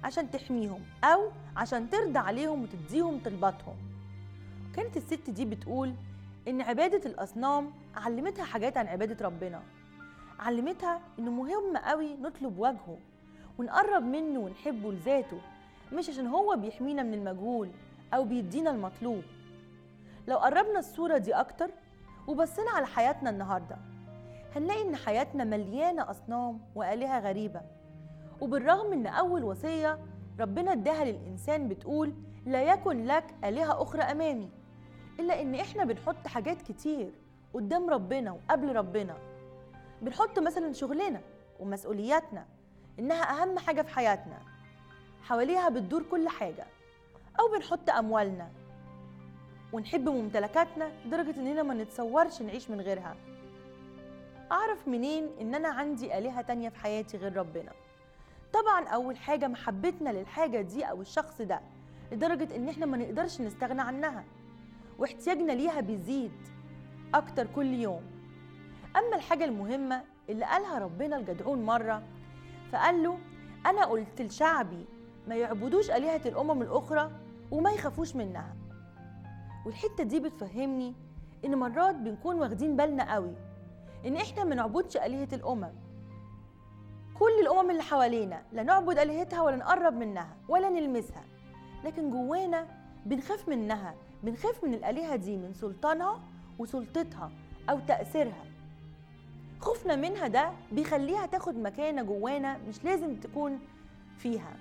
عشان تحميهم أو عشان ترضى عليهم وتديهم طلباتهم كانت الست دي بتقول إن عبادة الأصنام علمتها حاجات عن عبادة ربنا علمتها إنه مهم قوي نطلب وجهه ونقرب منه ونحبه لذاته مش عشان هو بيحمينا من المجهول أو بيدينا المطلوب لو قربنا الصورة دي أكتر وبصينا على حياتنا النهاردة هنلاقي إن حياتنا مليانة أصنام وآلهة غريبة وبالرغم إن أول وصية ربنا اداها للإنسان بتقول لا يكن لك آلهة أخرى أمامي إلا إن إحنا بنحط حاجات كتير قدام ربنا وقبل ربنا بنحط مثلا شغلنا ومسؤولياتنا إنها أهم حاجة في حياتنا حواليها بتدور كل حاجة أو بنحط أموالنا ونحب ممتلكاتنا لدرجة إننا ما نتصورش نعيش من غيرها أعرف منين إن أنا عندي آلهة تانية في حياتي غير ربنا طبعا أول حاجة محبتنا للحاجة دي أو الشخص ده لدرجة إن إحنا ما نقدرش نستغنى عنها واحتياجنا ليها بيزيد أكتر كل يوم أما الحاجة المهمة اللي قالها ربنا الجدعون مرة فقال له أنا قلت لشعبي ما يعبدوش آلهة الأمم الأخرى وما يخافوش منها والحتة دي بتفهمني إن مرات بنكون واخدين بالنا قوي إن إحنا ما نعبدش آلهة الأمم كل الأمم اللي حوالينا لا نعبد آلهتها ولا نقرب منها ولا نلمسها لكن جوانا بنخاف منها بنخاف من الآلهة دي من سلطانها وسلطتها أو تأثيرها خوفنا منها ده بيخليها تاخد مكانة جوانا مش لازم تكون فيها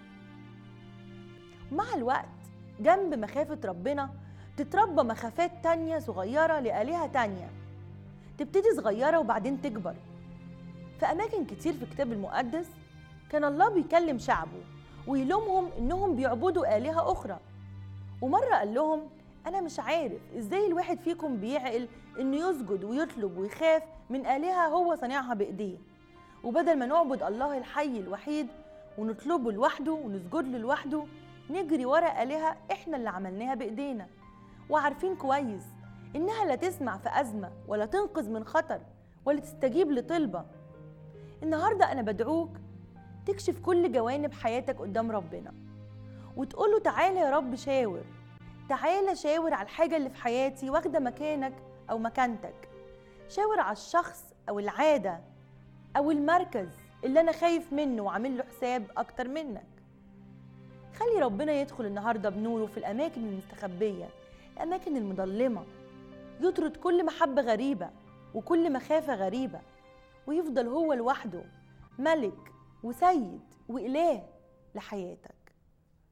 مع الوقت جنب مخافة ربنا تتربى مخافات تانية صغيرة لآلهة تانية تبتدي صغيرة وبعدين تكبر في أماكن كتير في الكتاب المقدس كان الله بيكلم شعبه ويلومهم إنهم بيعبدوا آلهة أخرى ومرة قال لهم أنا مش عارف إزاي الواحد فيكم بيعقل إنه يسجد ويطلب ويخاف من آلهة هو صانعها بإيديه وبدل ما نعبد الله الحي الوحيد ونطلبه لوحده ونسجد له لوحده نجري ورا آلهة إحنا اللي عملناها بإيدينا وعارفين كويس إنها لا تسمع في أزمة ولا تنقذ من خطر ولا تستجيب لطلبة النهاردة أنا بدعوك تكشف كل جوانب حياتك قدام ربنا وتقوله تعالى يا رب شاور تعالى شاور على الحاجة اللي في حياتي واخدة مكانك أو مكانتك شاور على الشخص أو العادة أو المركز اللي أنا خايف منه وعامل له حساب أكتر منك خلي ربنا يدخل النهاردة بنوره في الأماكن المستخبية الأماكن المظلمة يطرد كل محبة غريبة وكل مخافة غريبة ويفضل هو لوحده ملك وسيد وإله لحياتك